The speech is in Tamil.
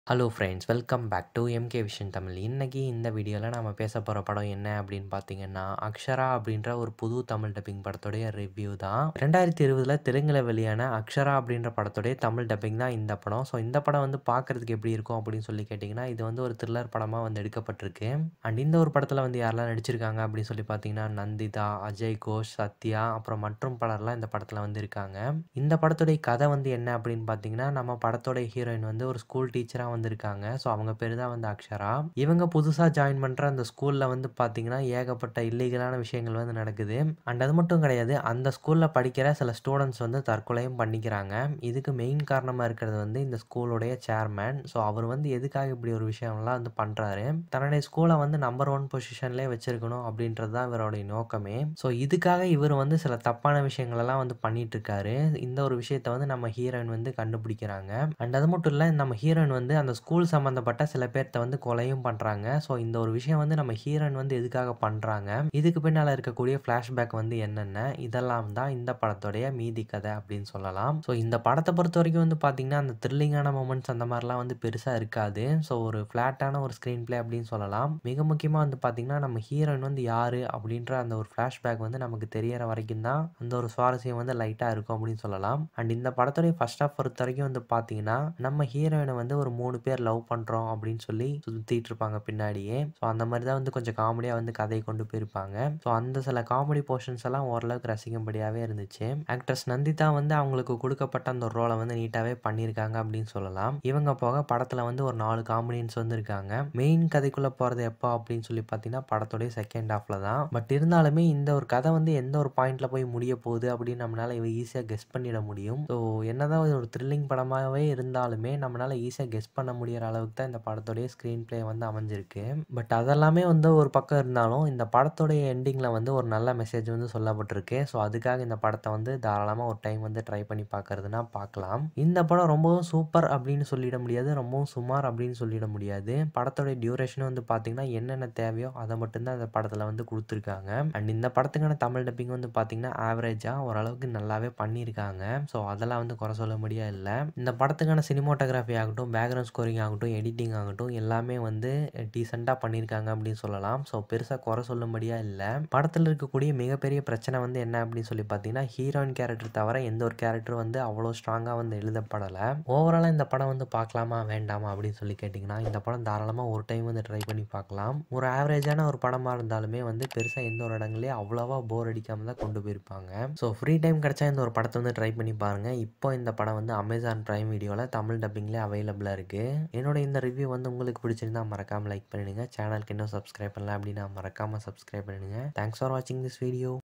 hello friends welcome back to MK Vision Tamil இன்னைக்கு இந்த வீடியோவில் நம்ம பேச போகிற படம் என்ன அப்படின்னு பார்த்தீங்கன்னா அக்ஷரா அப்படின்ற ஒரு புது தமிழ் டப்பிங் படத்துடைய ரிவ்யூ தான் ரெண்டாயிரத்தி இருபதில் தெலுங்கில் வெளியான அக்ஷரா அப்படின்ற படத்துடைய தமிழ் டப்பிங் தான் இந்த படம் ஸோ இந்த படம் வந்து பார்க்குறதுக்கு எப்படி இருக்கும் அப்படின்னு சொல்லி கேட்டிங்கன்னா இது வந்து ஒரு த்ரில்லர் படமாக வந்து எடுக்கப்பட்டிருக்கு அண்ட் இந்த ஒரு படத்தில் வந்து யாரெல்லாம் நடிச்சிருக்காங்க அப்படின்னு சொல்லி பார்த்தீங்கன்னா நந்திதா அஜய் கோஷ் சத்யா அப்புறம் மற்றும் பலர்லாம் இந்த படத்தில் வந்து இருக்காங்க இந்த படத்துடைய கதை வந்து என்ன அப்படின்னு பார்த்தீங்கன்னா நம்ம படத்தோட ஹீரோயின் வந்து ஒரு ஸ்கூல் டீச்சராக வந்திருக்காங்க ஸோ அவங்க பேர் தான் வந்து அக்ஷரா இவங்க புதுசாக ஜாயின் பண்ணுற அந்த ஸ்கூலில் வந்து பார்த்தீங்கன்னா ஏகப்பட்ட இல்லீகலான விஷயங்கள் வந்து நடக்குது அண்ட் அது மட்டும் கிடையாது அந்த ஸ்கூலில் படிக்கிற சில ஸ்டூடெண்ட்ஸ் வந்து தற்கொலையும் பண்ணிக்கிறாங்க இதுக்கு மெயின் காரணமாக இருக்கிறது வந்து இந்த ஸ்கூலுடைய சேர்மேன் ஸோ அவர் வந்து எதுக்காக இப்படி ஒரு விஷயம்லாம் வந்து பண்ணுறாரு தன்னுடைய ஸ்கூலை வந்து நம்பர் ஒன் பொசிஷன்லேயே வச்சிருக்கணும் அப்படின்றது தான் இவருடைய நோக்கமே ஸோ இதுக்காக இவர் வந்து சில தப்பான விஷயங்களெல்லாம் வந்து பண்ணிட்டு இருக்காரு இந்த ஒரு விஷயத்த வந்து நம்ம ஹீரோயின் வந்து கண்டுபிடிக்கிறாங்க அண்ட் அது மட்டும் இல்லை நம்ம ஹீரோயின் வந்து அந்த ஸ்கூல் சம்மந்தப்பட்ட சில பேர்த்த வந்து கொலையும் பண்ணுறாங்க ஸோ இந்த ஒரு விஷயம் வந்து நம்ம ஹீரோயின் வந்து எதுக்காக பண்ணுறாங்க இதுக்கு பின்னால் இருக்கக்கூடிய ஃப்ளாஷ்பேக் வந்து என்னென்ன இதெல்லாம் தான் இந்த படத்துடைய மீதி கதை அப்படின்னு சொல்லலாம் ஸோ இந்த படத்தை பொறுத்த வரைக்கும் வந்து பார்த்திங்கன்னா அந்த த்ரில்லிங்கான மூமெண்ட்ஸ் அந்த மாதிரிலாம் வந்து பெருசாக இருக்காது ஸோ ஒரு ஃப்ளாட்டான ஒரு ஸ்க்ரீன் ப்ளே அப்படின்னு சொல்லலாம் மிக முக்கியமாக வந்து பார்த்திங்கன்னா நம்ம ஹீரோயின் வந்து யார் அப்படின்ற அந்த ஒரு ஃப்ளாஷ்பேக் வந்து நமக்கு தெரியற வரைக்கும் தான் அந்த ஒரு சுவாரஸ்யம் வந்து லைட்டாக இருக்கும் அப்படின்னு சொல்லலாம் அண்ட் இந்த படத்துடைய ஃபர்ஸ்ட் ஆஃப் பொறுத்த வரைக்கும் வந்து பார்த்தீங்கன்னா நம்ம ஹீரோயினை வந்து ஒரு மூணு பேர் லவ் பண்ணுறோம் அப்படின்னு சொல்லி சுற்றிட்டு இருப்பாங்க பின்னாடியே ஸோ அந்த மாதிரி தான் வந்து கொஞ்சம் காமெடியாக வந்து கதையை கொண்டு போயிருப்பாங்க ஸோ அந்த சில காமெடி போர்ஷன்ஸ் எல்லாம் ஓரளவுக்கு ரசிக்கும்படியாகவே இருந்துச்சு ஆக்ட்ரஸ் நந்திதா வந்து அவங்களுக்கு கொடுக்கப்பட்ட அந்த ரோலை வந்து நீட்டாகவே பண்ணியிருக்காங்க அப்படின்னு சொல்லலாம் இவங்க போக படத்தில் வந்து ஒரு நாலு காமெடியன்ஸ் வந்து இருக்காங்க மெயின் கதைக்குள்ளே போகிறது எப்போ அப்படின்னு சொல்லி பார்த்தீங்கன்னா படத்துடைய செகண்ட் ஹாஃபில் தான் பட் இருந்தாலுமே இந்த ஒரு கதை வந்து எந்த ஒரு பாயிண்ட்ல போய் முடிய போகுது அப்படின்னு நம்மளால இவ ஈஸியாக கெஸ் பண்ணிட முடியும் ஸோ என்னதான் இது ஒரு த்ரில்லிங் படமாகவே இருந்தாலுமே நம்மளால ஈஸியாக கெஸ் பண்ண முடியிற அளவுக்கு தான் இந்த படத்துடைய ஸ்க்ரீன் ப்ளே வந்து அமைஞ்சிருக்கு பட் அதெல்லாமே வந்து ஒரு பக்கம் இருந்தாலும் இந்த படத்துடைய எண்டிங்கில் வந்து ஒரு நல்ல மெசேஜ் வந்து சொல்லப்பட்டிருக்கு ஸோ அதுக்காக இந்த படத்தை வந்து தாராளமாக ஒரு டைம் வந்து ட்ரை பண்ணி பார்க்கறதுனா பார்க்கலாம் இந்த படம் ரொம்பவும் சூப்பர் அப்படின்னு சொல்லிட முடியாது ரொம்பவும் சுமார் அப்படின்னு சொல்லிட முடியாது படத்தோட டியூரேஷனும் வந்து பார்த்தீங்கன்னா என்னென்ன தேவையோ அதை மட்டும்தான் இந்த படத்தில் வந்து கொடுத்துருக்காங்க அண்ட் இந்த படத்துக்கான தமிழ் டப்பிங் வந்து பார்த்தீங்கன்னா ஆவரேஜாக ஓரளவுக்கு நல்லாவே பண்ணியிருக்காங்க ஸோ அதெல்லாம் வந்து குறை சொல்ல முடியா இல்லை இந்த படத்துக்கான சினிமோட்டோகிராஃபி ஆகட்டும் பேக்ரவுண்ட் ஸ்கோரிங் ஆகட்டும் எடிட்டிங் ஆகட்டும் எல்லாமே வந்து டீசெண்டாக பண்ணியிருக்காங்க அப்படின்னு சொல்லலாம் ஸோ பெருசாக குறை சொல்லும்படியாக இல்லை படத்தில் இருக்கக்கூடிய மிகப்பெரிய பிரச்சனை வந்து என்ன அப்படின்னு சொல்லி பார்த்தீங்கன்னா ஹீரோயின் கேரக்டர் தவிர எந்த ஒரு கேரக்டரும் வந்து அவ்வளோ ஸ்ட்ராங்காக வந்து எழுதப்படலை ஓவராலாக இந்த படம் வந்து பார்க்கலாமா வேண்டாமா அப்படின்னு சொல்லி கேட்டிங்கன்னா இந்த படம் தாராளமாக ஒரு டைம் வந்து ட்ரை பண்ணி பார்க்கலாம் ஒரு ஆவரேஜான ஒரு படமாக இருந்தாலுமே வந்து பெருசாக எந்த ஒரு இடங்களையும் அவ்வளோவா போர் அடிக்காமல் தான் கொண்டு போயிருப்பாங்க ஸோ ஃப்ரீ டைம் கிடச்சா இந்த ஒரு படத்தை வந்து ட்ரை பண்ணி பாருங்கள் இப்போ இந்த படம் வந்து அமேசான் ப்ரைம் வீடியோவில் தமிழ் டப்பிங்லேயே அவைலபிளாக இருக்குது என்னோட இந்த ரிவ்யூ வந்து உங்களுக்கு பிடிச்சிருந்தா மறக்காமல் லைக் பண்ணிடுங்க சேனலுக்கு இன்னும் சப்ஸ்கிரைப் பண்ணல அப்படின்னா மறக்காமல் சப்ஸ்கிரைப் பண்ணிடுங்க தேங்க்ஸ் ஃபார் வாட்சிங் திஸ் வீடியோ